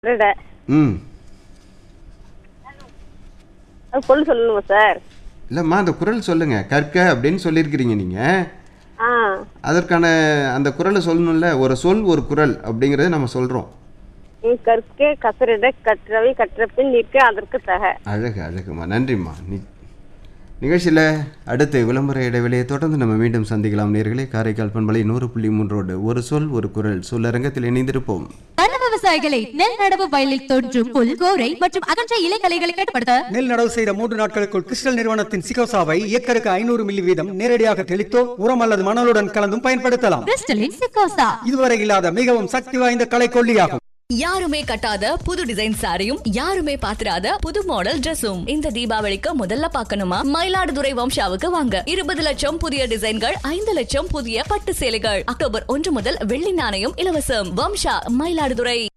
திருட ம் அது பொருள் சொல்லணுமா சார் இல்லைம்மா அந்த குரல் சொல்லுங்க கற்க அப்படின்னு சொல்லியிருக்கிறீங்க நீங்கள் ஆ அதற்கான அந்த குரலை சொல்லணும்ல ஒரு சொல் ஒரு குரல் அப்படிங்கிறத நம்ம சொல்கிறோம் நீ கற்க கசரிட கற்றவை கற்றபின் நிற்க அதற்கு தக அழகு அழகுமா நன்றிம்மா நி நிகழ்ச்சியில் அடுத்து விளம்பர இடைவெளியை தொடர்ந்து நம்ம மீண்டும் சந்திக்கலாம் நேர்களே காரைக்கால் பண்பலை நூறு புள்ளி மூன்றோடு ஒரு சொல் ஒரு குரல் சொல்லரங்கத்தில் இணைந்திருப்போம் கர்ண விவசாயிகளை நெல் நடவு வயலில் தோன்றும் புல் கோரை மற்றும் அகன்ற இலைகளைகளை கட்டுப்படுத்த நெல் நடவு செய்த மூன்று நாட்களுக்குள் கிறிஸ்டல் நிறுவனத்தின் சிகோசாவை ஏக்கருக்கு ஐநூறு மில்லி வீதம் நேரடியாக தெளித்தோ உரம் அல்லது மணலுடன் கலந்தும் பயன்படுத்தலாம் கிறிஸ்டலின் சிக்கோசா இதுவரை இல்லாத மிகவும் சக்தி வாய்ந்த கலைக்கொல்லியாகும் யாருமே கட்டாத புது டிசைன் சாரியும் யாருமே பாத்திராத புது மாடல் Dressum இந்த தீபாவளிக்கு முதல்ல பார்க்கணுமா மயிலாடுதுறை வம்சாவுக்கு வாங்க இருபது லட்சம் புதிய டிசைன்கள் ஐந்து லட்சம் புதிய பட்டு சேலைகள் அக்டோபர் ஒன்று முதல் வெள்ளி நாணயம் இலவசம் வம்சா மயிலாடுதுறை